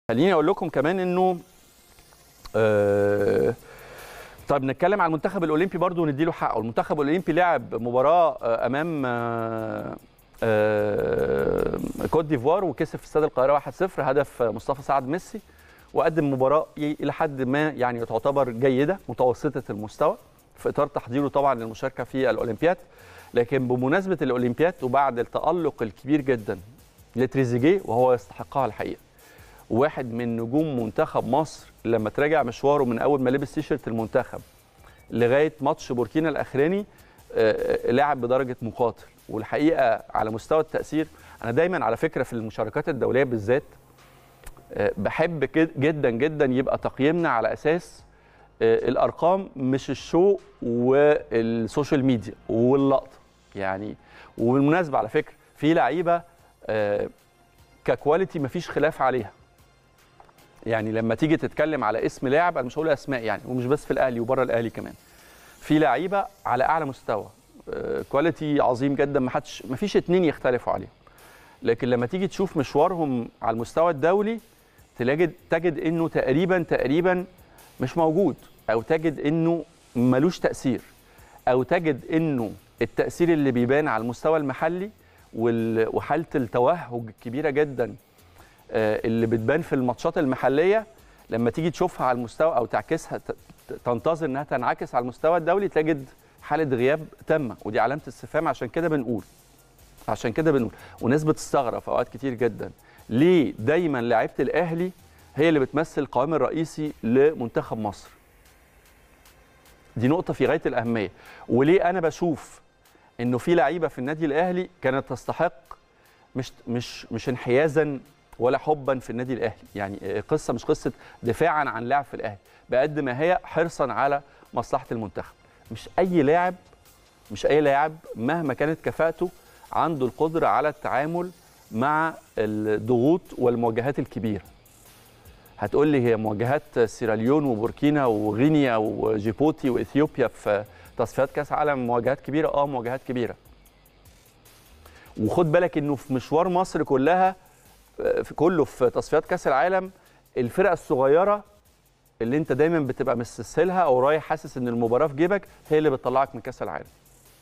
خليني اقول لكم كمان انه آه طيب نتكلم عن المنتخب الاولمبي برضو ونديله حقه المنتخب الاولمبي لعب مباراه آه امام آه آه كوت ديفوار وكسب في استاد القاهره 1-0 هدف مصطفى سعد ميسي وقدم مباراه الى حد ما يعني تعتبر جيده متوسطه المستوى في اطار تحضيره طبعا للمشاركه في الاولمبياد لكن بمناسبه الاولمبياد وبعد التالق الكبير جدا لتريزيجيه وهو يستحقها الحقيقه واحد من نجوم منتخب مصر لما تراجع مشواره من اول ما لبس تيشيرت المنتخب لغايه ماتش بوركينا الاخراني لعب بدرجه مقاتل والحقيقه على مستوى التاثير انا دايما على فكره في المشاركات الدوليه بالذات بحب جدا جدا يبقى تقييمنا على اساس الارقام مش الشو والسوشيال ميديا واللقطه يعني وبالمناسبه على فكره في لعيبه ككواليتي مفيش خلاف عليها يعني لما تيجي تتكلم على اسم لاعب انا مش هقول اسماء يعني ومش بس في الاهلي وبره الاهلي كمان في لعيبه على اعلى مستوى كواليتي عظيم جدا ما حدش ما فيش اتنين يختلفوا عليهم لكن لما تيجي تشوف مشوارهم على المستوى الدولي تجد تجد انه تقريبا تقريبا مش موجود او تجد انه ملوش تاثير او تجد انه التاثير اللي بيبان على المستوى المحلي وحاله التوهج الكبيره جدا اللي بتبان في الماتشات المحليه لما تيجي تشوفها على المستوى او تعكسها تنتظر انها تنعكس على المستوى الدولي تجد حاله غياب تامه ودي علامه استفهام عشان كده بنقول عشان كده بنقول وناس بتستغرب في اوقات كتير جدا ليه دايما لعيبه الاهلي هي اللي بتمثل القوام الرئيسي لمنتخب مصر دي نقطه في غايه الاهميه وليه انا بشوف انه في لعيبه في النادي الاهلي كانت تستحق مش مش مش انحيازا ولا حبا في النادي الاهلي يعني قصه مش قصه دفاعا عن لاعب في الاهلي بقد ما هي حرصا على مصلحه المنتخب مش اي لاعب مش اي لاعب مهما كانت كفاءته عنده القدره على التعامل مع الضغوط والمواجهات الكبيره هتقول لي هي مواجهات سيراليون وبوركينا وغينيا وجيبوتي واثيوبيا في تصفيات كاس عالم مواجهات كبيره اه مواجهات كبيره وخد بالك انه في مشوار مصر كلها في كله في تصفيات كاس العالم الفرق الصغيره اللي انت دايما بتبقى مستسهلها او رايح حاسس ان المباراه في جيبك هي اللي بتطلعك من كاس العالم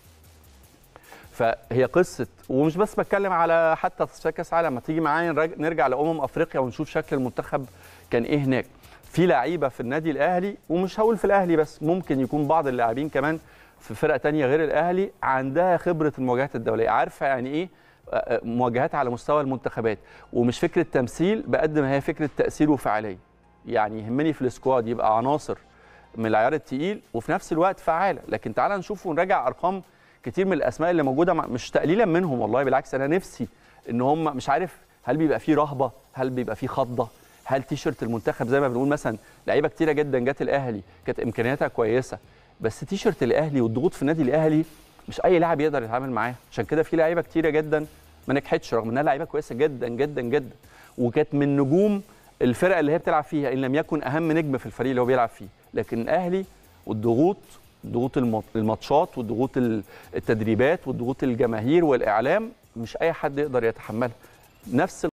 فهي قصه ومش بس بتكلم على حتى تصفيات كاس العالم ما تيجي معايا نرجع لامم افريقيا ونشوف شكل المنتخب كان ايه هناك في لعيبه في النادي الاهلي ومش هقول في الاهلي بس ممكن يكون بعض اللاعبين كمان في فرق تانية غير الاهلي عندها خبره المواجهات الدوليه عارفه يعني ايه مواجهات على مستوى المنتخبات ومش فكره تمثيل بقد ما هي فكره تاثير وفعاليه يعني يهمني في السكواد يبقى عناصر من العيار التقيل وفي نفس الوقت فعاله لكن تعال نشوف ونراجع ارقام كتير من الاسماء اللي موجوده مش تقليلا منهم والله بالعكس انا نفسي ان هم مش عارف هل بيبقى فيه رهبه هل بيبقى فيه خضه هل تيشرت المنتخب زي ما بنقول مثلا لعيبه كتيره جدا جت الاهلي كانت امكانياتها كويسه بس تيشرت الاهلي والضغوط في النادي الاهلي مش اي لاعب يقدر يتعامل معاه عشان كده في لعيبه كتيره جدا ما نجحتش رغم انها لعيبه كويسه جدا جدا جدا وكانت من نجوم الفرق اللي هي بتلعب فيها ان لم يكن اهم نجم في الفريق اللي هو بيلعب فيه لكن الاهلي والضغوط ضغوط الماتشات وضغوط التدريبات وضغوط الجماهير والاعلام مش اي حد يقدر يتحملها نفس